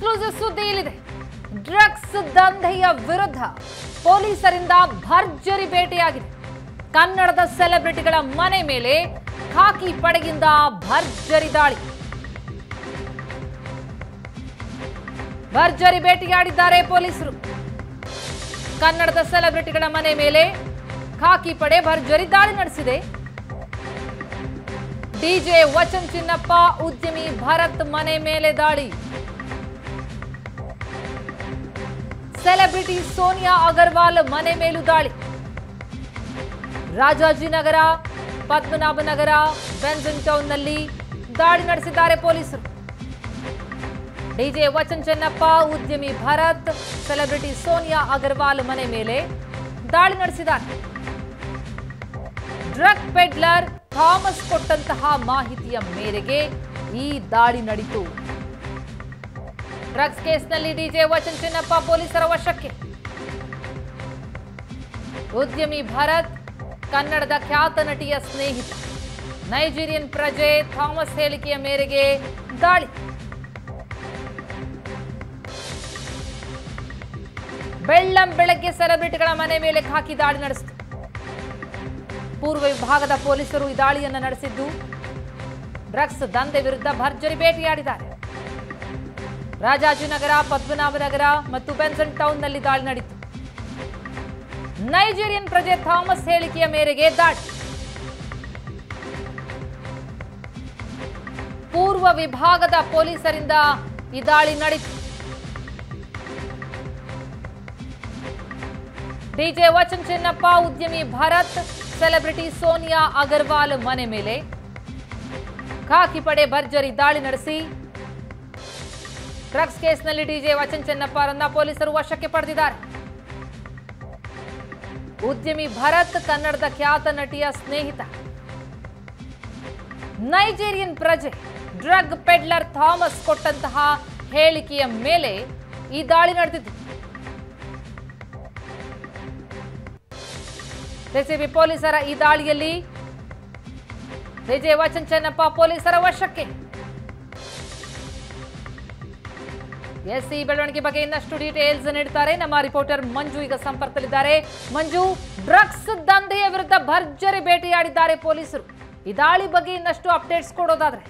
exclusive ಸುದ್ದಿ ಇಲ್ಲಿದೆ drugs ದಂಧೆಯ ವಿರುದ್ಧ ಪೊಲೀಸರಿಂದ ಭರ್ಜರಿ ಭೇಟಿಯಾಗಿದೆ ಕನ್ನಡದ ಸೆಲೆಬ್ರಿಟಿಗಳ ಮನೆ ಮೇಲೆ ಖಾಕಿ ಪಡೆಗಿಂದ ಭರ್ಜರಿ ದಾಳಿ ಭರ್ಜರಿ ಭೇಟಿಯಾಡಿದ್ದಾರೆ ಪೊಲೀಸರು ಕನ್ನಡದ ಸೆಲೆಬ್ರಿಟಿಗಳ ಮನೆ ಮೇಲೆ ಖಾಕಿ ಪಡೆ ಭರ್ಜರಿ ದಾಳಿ ನಡೆಸಿದೆ ಡಿಜೆ ವಚನ್ ಚಿನ್ನಪ್ಪ ಉದ್ಯಮಿ ಭರತ್ ಮನೆ ಮೇಲೆ ದಾಳಿ ಸೆಲೆಬ್ರಿಟಿ ಸೋನಿಯಾ ಅಗರ್ವಾಲ್ ಮನೆ ಮೇಲೂ ದಾಳಿ ರಾಜಾಜಿನಗರ ಪದ್ಮನಾಭನಗರ ಬೆನ್ಸನ್ ಟೌನ್ನಲ್ಲಿ ದಾಳಿ ನಡೆಸಿದ್ದಾರೆ ಪೊಲೀಸರು ಡಿಜೆ ವಚನ್ ಚೆನ್ನಪ್ಪ ಉದ್ಯಮಿ ಭರತ್ ಸೆಲೆಬ್ರಿಟಿ ಸೋನಿಯಾ ಅಗರ್ವಾಲ್ ಮನೆ ಮೇಲೆ ದಾಳಿ ನಡೆಸಿದ್ದಾರೆ ಡ್ರಗ್ ಪೆಡ್ಲರ್ ಥಾಮಸ್ ಕೊಟ್ಟಂತಹ ಮಾಹಿತಿಯ ಮೇರೆಗೆ ಈ ದಾಳಿ ನಡೆಯಿತು ಡ್ರಗ್ಸ್ ಕೇಸ್ನಲ್ಲಿ ಡಿಜೆ ವಚನ್ ಚಿನ್ನಪ್ಪ ಪೊಲೀಸರ ವಶಕ್ಕೆ ಉದ್ಯಮಿ ಭರತ್ ಕನ್ನಡದ ಖ್ಯಾತ ನಟಿಯ ಸ್ನೇಹಿತ ನೈಜೀರಿಯನ್ ಪ್ರಜೆ ಥಾಮಸ್ ಹೇಳಿಕೆಯ ಮೇರೆಗೆ ದಾಳಿ ಬೆಳ್ಳಂ ಬೆಳಗ್ಗೆ ಸೆಲೆಬ್ರಿಟಿಗಳ ಮನೆ ಮೇಲೆ ಖಾಕಿ ದಾಳಿ ನಡೆಸಿತು ಪೂರ್ವ ವಿಭಾಗದ ಪೊಲೀಸರು ಈ ದಾಳಿಯನ್ನು ನಡೆಸಿದ್ದು ಡ್ರಗ್ಸ್ ದಂಧೆ ವಿರುದ್ಧ ಭರ್ಜರಿ ಭೇಟಿಯಾಡಿದ್ದಾರೆ ರಾಜಾಜಿನಗರ ಪದ್ಮನಾಭನಗರ ಮತ್ತು ಬೆನ್ಸನ್ ಟೌನ್ನಲ್ಲಿ ದಾಳಿ ನಡೆಯಿತು ನೈಜೀರಿಯನ್ ಪ್ರಜೆ ಥಾಮಸ್ ಹೇಳಿಕೆಯ ಮೇರೆಗೆ ದಾಳಿ ಪೂರ್ವ ವಿಭಾಗದ ಪೊಲೀಸರಿಂದ ಈ ದಾಳಿ ನಡೆಯಿತು ಡಿಜೆ ವಚನ್ ಚಿನ್ನಪ್ಪ ಉದ್ಯಮಿ ಭರತ್ ಸೆಲೆಬ್ರಿಟಿ ಸೋನಿಯಾ ಅಗರ್ವಾಲ್ ಮನೆ ಮೇಲೆ ಖಾಕಿ ಪಡೆ ಭರ್ಜರಿ ದಾಳಿ ನಡೆಸಿ ಡ್ರಗ್ಸ್ ಕೇಸ್ನಲ್ಲಿ ಡಿಜೆ ವಚನ್ ಚೆನ್ನಪ್ಪ ಅವರನ್ನ ಪೊಲೀಸರು ವಶಕ್ಕೆ ಪಡೆದಿದ್ದಾರೆ ಉದ್ಯಮಿ ಭರತ್ ಕನ್ನಡದ ಖ್ಯಾತ ನಟಿಯ ಸ್ನೇಹಿತ ನೈಜೀರಿಯನ್ ಪ್ರಜೆ ಡ್ರಗ್ ಪೆಡ್ಲರ್ ಥಾಮಸ್ ಕೊಟ್ಟಂತಹ ಹೇಳಿಕೆಯ ಮೇಲೆ ಈ ದಾಳಿ ನಡೆದಿದ್ದು ಸಿಸಿಬಿ ಪೊಲೀಸರ ಈ ದಾಳಿಯಲ್ಲಿ ವಿಜಯ ವಚನ್ ಚೆನ್ನಪ್ಪ ಪೊಲೀಸರ ವಶಕ್ಕೆ ಎಸ್ ಈ ಬೆಳವಣಿಗೆ ಬಗ್ಗೆ ಇನ್ನಷ್ಟು ಡೀಟೇಲ್ಸ್ ನೀಡ್ತಾರೆ ನಮ್ಮ ರಿಪೋರ್ಟರ್ ಮಂಜು ಈಗ ಸಂಪರ್ಕದಲ್ಲಿದ್ದಾರೆ ಮಂಜು ಡ್ರಗ್ಸ್ ದಂಧೆಯ ವಿರುದ್ಧ ಭರ್ಜರಿ ಭೇಟಿಯಾಡಿದ್ದಾರೆ ಪೊಲೀಸರು ಈ ದಾಳಿ ಬಗ್ಗೆ ಇನ್ನಷ್ಟು ಅಪ್ಡೇಟ್ಸ್ ಕೊಡೋದಾದ್ರೆ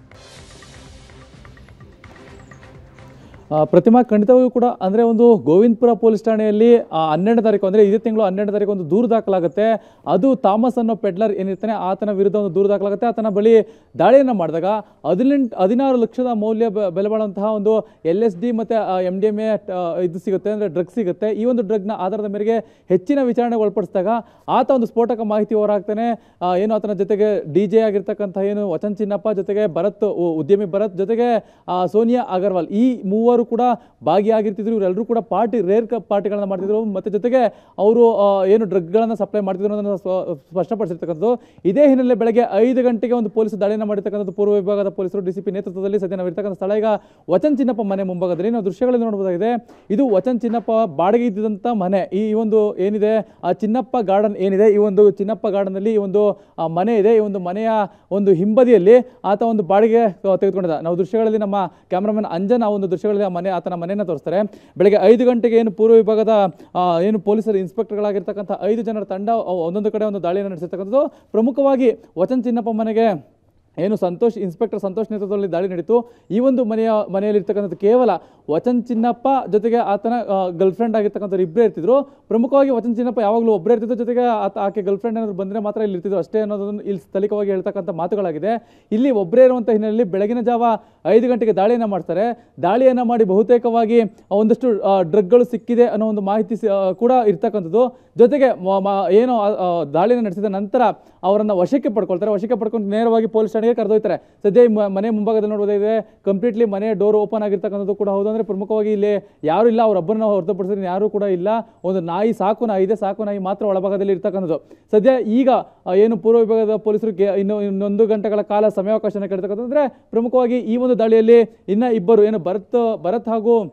ಆ, ಪ್ರತಿಮಾ ಖಂಡಿತವಾಗಿಯೂ ಕೂಡ ಅಂದರೆ ಒಂದು ಗೋವಿಂದಪುರ ಪೊಲೀಸ್ ಠಾಣೆಯಲ್ಲಿ ಆ, ಹನ್ನೆರಡನೇ ತಾರೀಕು ಅಂದರೆ ಇದೇ ತಿಂಗಳು ಹನ್ನೆರಡನೇ ತಾರೀಕು ಒಂದು ದೂರು ದಾಖಲಾಗುತ್ತೆ ಅದು ಥಾಮಸ್ ಅನ್ನೋ ಪೆಡ್ಲರ್ ಏನಿರ್ತಾನೆ ಆತನ ವಿರುದ್ಧ ಒಂದು ದೂರು ದಾಖಲಾಗುತ್ತೆ ಆತನ ಬಳಿ ದಾಳಿಯನ್ನು ಮಾಡಿದಾಗ ಹದಿನೆಂಟು ಹದಿನಾರು ಲಕ್ಷದ ಮೌಲ್ಯ ಬೆ- ಬೆಲೆ ಬಾಳುವಂತಹ ಒಂದು ಎಲ್ ಎಸ್ ಡಿ ಮತ್ತು ಎಮ್ ಡಿ ಎಮ್ ಎ ಇದು ಸಿಗುತ್ತೆ ಅಂದರೆ ಡ್ರಗ್ ಸಿಗುತ್ತೆ ಈ ಒಂದು ಡ್ರಗ್ನ ಆಧಾರದ ಮೇರೆಗೆ ಹೆಚ್ಚಿನ ವಿಚಾರಣೆಗೆ ಒಳಪಡಿಸಿದಾಗ ಆತ ಒಂದು ಸ್ಫೋಟಕ ಮಾಹಿತಿ ಹೊರಹಾಕ್ತಾನೆ ಆ, ಏನು ಆತನ ಜೊತೆಗೆ ಡಿ ಜೆ ಆಗಿರ್ತಕ್ಕಂಥ ಏನು ವಚನ್ ಚಿನ್ನಪ್ಪ ಜೊತೆಗೆ ಭರತ್ ಉ- ಉದ್ಯಮಿ ಭರತ್ ಜೊತೆಗೆ ಆ, ಸೋನಿಯಾ ಅಗರ್ವಾಲ್ ಈ ಮೂವರು ಕೂಡ ಭಾಗಿಯಾಗಿರ್ತಿದ್ರು ಇವರೆಲ್ಲರೂ ಕೂಡ ಪಾರ್ಟಿ ರೇರ್ ಪಾರ್ಟಿಗಳನ್ನ ಮಾಡ್ತಿದ್ರು ಮತ್ತೆ ಜೊತೆಗೆ ಅವರು ಏನು ಡ್ರಗ್ಗಳನ್ನು ಸಪ್ಲೈ ಮಾಡ್ತಿದ್ರು ಅನ್ನೋದನ್ನ ಸ್ವ- ಸ್ಪಷ್ಟಪಡಿಸಿರ್ತಕ್ಕಂಥದ್ದು ಇದೇ ಹಿನ್ನೆಲೆ ಬೆಳಗ್ಗೆ ಐದು ಗಂಟೆಗೆ ಒಂದು ಪೊಲೀಸ್ ದಾಳಿಯನ್ನು ಮಾಡಿರ್ತಕ್ಕಂಥದ್ದು ಪೂರ್ವ ವಿಭಾಗದ ಪೊಲೀಸರು ಡಿಸಿಪಿ ನೇತೃತ್ವದಲ್ಲಿ ಸದ್ಯ ನಾವು ಇರ್ತಕ್ಕಂಥ ಸ್ಥಳ ಈಗ ವಚನ್ ಚಿನ್ನಪ್ಪ ಮನೆ ಮುಂಭಾಗದಲ್ಲಿ ನಾವು ದೃಶ್ಯಗಳಲ್ಲಿ ನೋಡಬಹುದಾಗಿದೆ ಇದು ವಚನ್ ಚಿನ್ನಪ್ಪ ಬಾಡಿಗೆ ಇದ್ದಂಥ ಮನೆ ಈ ಒಂದು ಏನಿದೆ ಆ ಚಿನ್ನಪ್ಪ ಗಾರ್ಡನ್ ಏನಿದೆ ಈ ಒಂದು ಚಿನ್ನಪ್ಪ ಗಾರ್ಡನ್ನಲ್ಲಿ ಈ ಒಂದು ಆ, ಮನೆ ಇದೆ ಈ ಒಂದು ಮನೆಯ ಒಂದು ಹಿಂಬದಿಯಲ್ಲಿ ಆತ ಒಂದು ಬಾಡಿಗೆ ಆ, ತೆಗೆದುಕೊಂಡಿದ್ದ ನಾವು ದೃಶ್ಯಗಳಲ್ಲಿ ನಮ್ಮ ಕ್ಯಾಮ್ರಾಮನ್ ಅಂಜನ್ ಆ ಒಂದು ದೃಶ್ಯಗಳಲ್ಲಿ ಆ ಮನೆ ಆತನ ಮನೆಯನ್ನು ತೋರಿಸ್ತಾರೆ ಬೆಳಗ್ಗೆ ಐದು ಗಂಟೆಗೆ ಏನು ಪೂರ್ವ ವಿಭಾಗದ ಆ, ಏನು ಪೊಲೀಸರು ಇನ್ಸ್ಪೆಕ್ಟರ್ಗಳಾಗಿರ್ತಕ್ಕಂಥ ಐದು ಜನರ ತಂಡ ಅ- ಒಂದೊಂದು ಕಡೆ ಒಂದು ದಾಳಿಯನ್ನು ನಡೆಸಿರ್ತಕ್ಕಂಥದ್ದು ಪ್ರಮುಖವಾಗಿ ವಚನ್ ಚಿನ್ನಪ್ಪ ಮನೆಗೆ ಏನು ಸಂತೋಷ್ ಇನ್ಸ್ಪೆಕ್ಟರ್ ಸಂತೋಷ್ ನೇತೃತ್ವದಲ್ಲಿ ದಾಳಿ ನಡೀತು ಈ ಒಂದು ಮನೆಯ ಮನೆಯಲ್ಲಿ ಇರ್ತಕ್ಕಂಥದ್ದು ಕೇವಲ ವಚನ್ ಚಿನ್ನಪ್ಪ ಜೊತೆಗೆ ಆತನ ಗರ್ಲ್ ಫ್ರೆಂಡ್ ಆಗಿರ್ತಕ್ಕಂಥವ್ರು ಇಬ್ಬರೇ ಇರ್ತಿದ್ರು ಪ್ರಮುಖವಾಗಿ ವಚನ್ ಚಿನ್ನಪ್ಪ ಯಾವಾಗಲೂ ಒಬ್ಬರೇ ಇರ್ತಿದ್ರು ಜೊತೆಗೆ ಆತ ಆಕೆ ಗರ್ಲ್ ಫ್ರೆಂಡ್ ಏನಾದ್ರು ಬಂದರೆ ಮಾತ್ರ ಇಲ್ಲಿ ಇರ್ತಿದ್ರು ಅಷ್ಟೇ ಅನ್ನೋದನ್ನು ಇಲ್ಲಿ ಸ್ಥಳೀಯವಾಗಿ ಹೇಳ್ತಕ್ಕಂಥ ಮಾತುಗಳಾಗಿದೆ ಇಲ್ಲಿ ಒಬ್ಬರೇ ಇರುವಂಥ ಹಿನ್ನೆಲೆಯಲ್ಲಿ ಬೆಳಗಿನ ಜಾವ ಐದು ಗಂಟೆಗೆ ದಾಳಿಯನ್ನು ಮಾಡ್ತಾರೆ ದಾಳಿಯನ್ನು ಮಾಡಿ ಬಹುತೇಕವಾಗಿ ಒಂದಷ್ಟು ಆ, ಡ್ರಗ್ಗಳು ಸಿಕ್ಕಿದೆ ಅನ್ನೋ ಒಂದು ಮಾಹಿತಿ ಸಿ- ಆ, ಕೂಡ ಇರ್ತಕ್ಕಂಥದ್ದು ಜೊತೆಗೆ ಮ- ಮ- ಏನು ಆ, ಆ, ದಾಳಿಯನ್ನು ನಡೆಸಿದ ನಂತರ ಅವರನ್ನು ವಶಕ್ಕೆ ಪಡ್ಕೊಳ್ತಾರೆ ವಶಕ್ಕೆ ಪಡ್ಕೊಂಡು ನೇರವಾಗಿ ಪೊಲೀಸ್ ಠಾಣೆಗೆ ಕರೆದೊಯ್ತಾರೆ ಸದ್ಯ ಈ ಮ- ಮನೆ ಮುಂಭಾಗದಲ್ಲಿ ನೋಡಬಹುದಾಗಿದೆ ಕಂಪ್ಲೀಟ್ಲಿ ಮನೆ ಡೋರ್ ಓಪನ್ ಆಗಿರ್ತಕ್ಕಂಥದ್ದು ಕೂಡ ಹೌದು ಅಂದರೆ ಪ್ರಮುಖವಾಗಿ ಇಲ್ಲಿ ಯಾರು ಇಲ್ಲ ಅವರೊಬ್ಬರನ್ನ ಹೊರತುಪಡಿಸಿದ್ರೆ ಯಾರು ಕೂಡ ಇಲ್ಲ ಒಂದು ನಾಯಿ ಸಾಕು ನಾಯಿ ಇದೆ ಸಾಕು ನಾಯಿ ಮಾತ್ರ ಒಳಭಾಗದಲ್ಲಿ ಇರ್ತಕ್ಕಂಥದ್ದು ಸದ್ಯ ಈಗ ಆ, ಏನು ಪೂರ್ವ ವಿಭಾಗದ ಪೊಲೀಸರು ಗೆ- ಇನ್ನು ಇನ್ನೊಂದು ಗಂಟೆಗಳ ಕಾಲ ಸಮಯಾವಕಾಶನ ಕೇಳ್ತಕ್ಕಂಥದ್ದು ಅಂದ್ರೆ ಪ್ರಮುಖವಾಗಿ ಈ ಒಂದು ದಾಳಿಯಲ್ಲಿ ಇನ್ನ ಇಬ್ಬರು ಏನು ಭರತ್ ಭರತ್ ಹಾಗೂ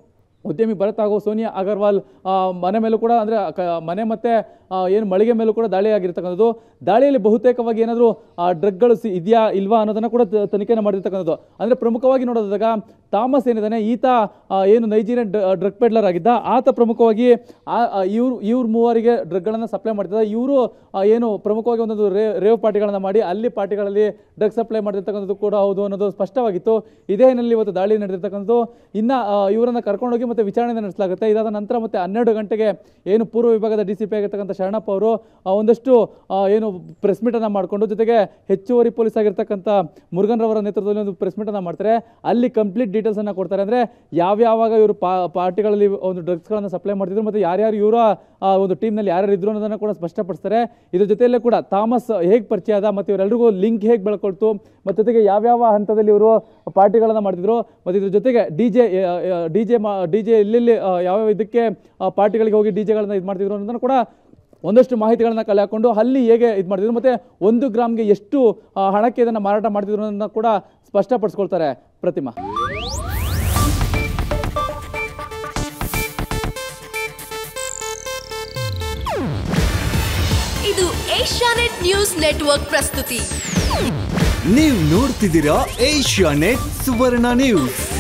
ಉದ್ಯಮಿ ಭರತ್ ಹಾಗೂ ಸೋನಿಯಾ ಅಗರ್ವಾಲ್ ಆ, ಮನೆ ಮೇಲೂ ಕೂಡ ಅಂದರೆ ಮನೆ ಮತ್ತು ಏನು ಮಳಿಗೆ ಮೇಲೂ ಕೂಡ ದಾಳಿ ಆಗಿರ್ತಕ್ಕಂಥದ್ದು ದಾಳಿಯಲ್ಲಿ ಬಹುತೇಕವಾಗಿ ಏನಾದರೂ ಡ್ರಗ್ಗಳು ಸಿ ಇದೆಯಾ ಇಲ್ವಾ ಅನ್ನೋದನ್ನು ಕೂಡ ತ- ತನಿಖೆನ ಮಾಡಿರ್ತಕ್ಕಂಥದ್ದು ಅಂದರೆ ಪ್ರಮುಖವಾಗಿ ನೋಡೋದಾಗ ಥಾಮಸ್ ಏನಿದ್ದಾನೆ ಈತ ಆ, ಏನು ನೈಜೀರಿಯನ್ ಡ್ರಗ್ ಪೆಡ್ಲರ್ ಆಗಿದ್ದ ಆತ ಪ್ರಮುಖವಾಗಿ ಇವ್ರು ಇವ್ರ ಮೂವರಿಗೆ ಡ್ರಗ್ಗಳನ್ನು ಸಪ್ಲೈ ಮಾಡ್ತಿದ್ದ ಇವರು ಏನು ಪ್ರಮುಖವಾಗಿ ಒಂದೊಂದು ರೇ ರೇವ್ ಪಾರ್ಟಿಗಳನ್ನು ಮಾಡಿ ಅಲ್ಲಿ ಪಾರ್ಟಿಗಳಲ್ಲಿ ಡ್ರಗ್ ಸಪ್ಲೈ ಮಾಡ್ತಿರ್ತಕ್ಕಂಥದ್ದು ಕೂಡ ಹೌದು ಅನ್ನೋದು ಸ್ಪಷ್ಟವಾಗಿತ್ತು ಇದೇ ಹಿನ್ನೆಲೆಯಲ್ಲಿ ಇವತ್ತು ದಾಳಿ ನಡೆದಿರ್ತಕ್ಕಂಥದ್ದು ಇನ್ನು ಇವರನ್ನು ಕರ್ಕೊಂಡೋಗಿ ಮತ್ತೆ ವಿಚಾರಣೆ ನಡೆಸಲಾಗುತ್ತೆ ಇದಾದ ನಂತರ ಮತ್ತೆ ಹನ್ನೆರಡು ಗಂಟೆಗೆ ಏನು ಪೂರ್ವ ವಿಭಾಗದ ಡಿ ಸಿ ಪಿ ಆಗಿರ್ತಕ್ಕಂಥ ಶರಣಪ್ಪ ಅವರು ಆ, ಒಂದಷ್ಟು ಆ, ಏನು ಪ್ರೆಸ್ ಮೀಟನ್ನು ಮಾಡಿಕೊಂಡು ಜೊತೆಗೆ ಹೆಚ್ಚುವರಿ ಪೊಲೀಸ್ ಆಗಿರ್ತಕ್ಕಂಥ ಮುರುಗನ್ ರವರ ನೇತೃತ್ವದಲ್ಲಿ ಒಂದು ಪ್ರೆಸ್ ಮೀಟನ್ನು ಮಾಡ್ತಾರೆ ಅಲ್ಲಿ ಕಂಪ್ಲೀಟ್ ಡೀಟೇಲ್ಸನ್ನು ಕೊಡ್ತಾರೆ ಅಂದರೆ ಯಾವ್ಯಾವಾಗ ಇವರು ಪಾ ಪಾರ್ಟಿಗಳಲ್ಲಿ ಒಂದು ಡ್ರಗ್ಸ್ಗಳನ್ನು ಸಪ್ಲೈ ಮಾಡ್ತಿದ್ರು ಮತ್ತು ಯಾರ್ಯಾರು ಇವರ ಆ, ಒಂದು ಟೀಮ್ನಲ್ಲಿ ಯಾರ್ಯಾರು ಇದ್ರು ಅನ್ನೋದನ್ನು ಕೂಡ ಸ್ಪಷ್ಟಪಡಿಸ್ತಾರೆ ಇದ್ರ ಜೊತೆಯಲ್ಲೇ ಕೂಡ ಥಾಮಸ್ ಹೇಗೆ ಪರಿಚಯ ಆದ ಮತ್ತು ಇವರೆಲ್ಲರಿಗೂ ಲಿಂಕ್ ಹೇಗೆ ಬೆಳ್ಕೊಳ್ತು ಮತ್ತು ಜೊತೆಗೆ ಯಾವ್ಯಾವ ಹಂತದಲ್ಲಿ ಇವರು ಪಾರ್ಟಿಗಳನ್ನು ಮಾಡ್ತಿದ್ರು ಮತ್ತು ಇದ್ರ ಜೊತೆಗೆ ಡಿ ಜೆ ಡಿ ಜೆ ಮಾ ಡಿ ಜೆ ಎಲ್ಲೆಲ್ಲಿ ಆ, ಯಾವ್ಯಾವ ಇದಕ್ಕೆ ಆ, ಪಾರ್ಟಿಗಳಿಗೆ ಹೋಗಿ ಡಿ ಜೆಗಳನ್ನ ಇದು ಮಾಡ್ತಿದ್ರು ಅನ್ನೋದನ್ನು ಕೂಡ ಒಂದಷ್ಟು ಮಾಹಿತಿಗಳನ್ನ ಕಲೆ ಹಾಕೊಂಡು ಅಲ್ಲಿ ಹೇಗೆ ಇದು ಮಾಡ್ತಿದ್ರು ಮತ್ತು ಒಂದು ಗ್ರಾಮ್ಗೆ ಎಷ್ಟು ಆ, ಹಣಕ್ಕೆ ಇದನ್ನು ಮಾರಾಟ ಮಾಡ್ತಿದ್ರು ಅನ್ನೋದನ್ನ ಕೂಡ ಸ್ಪಷ್ಟಪಡಿಸ್ಕೊಳ್ತಾರೆ ಪ್ರತಿಮಾ ಇದು ಏಷ್ಯಾನೆಟ್ ನ್ಯೂಸ್ ನೆಟ್ವರ್ಕ್ ಪ್ರಸ್ತುತಿ ನೀವು ನೋಡ್ತಿದ್ದೀರಾ ಏಷ್ಯಾ ನೆಟ್ ಸುವರ್ಣ ನ್ಯೂಸ್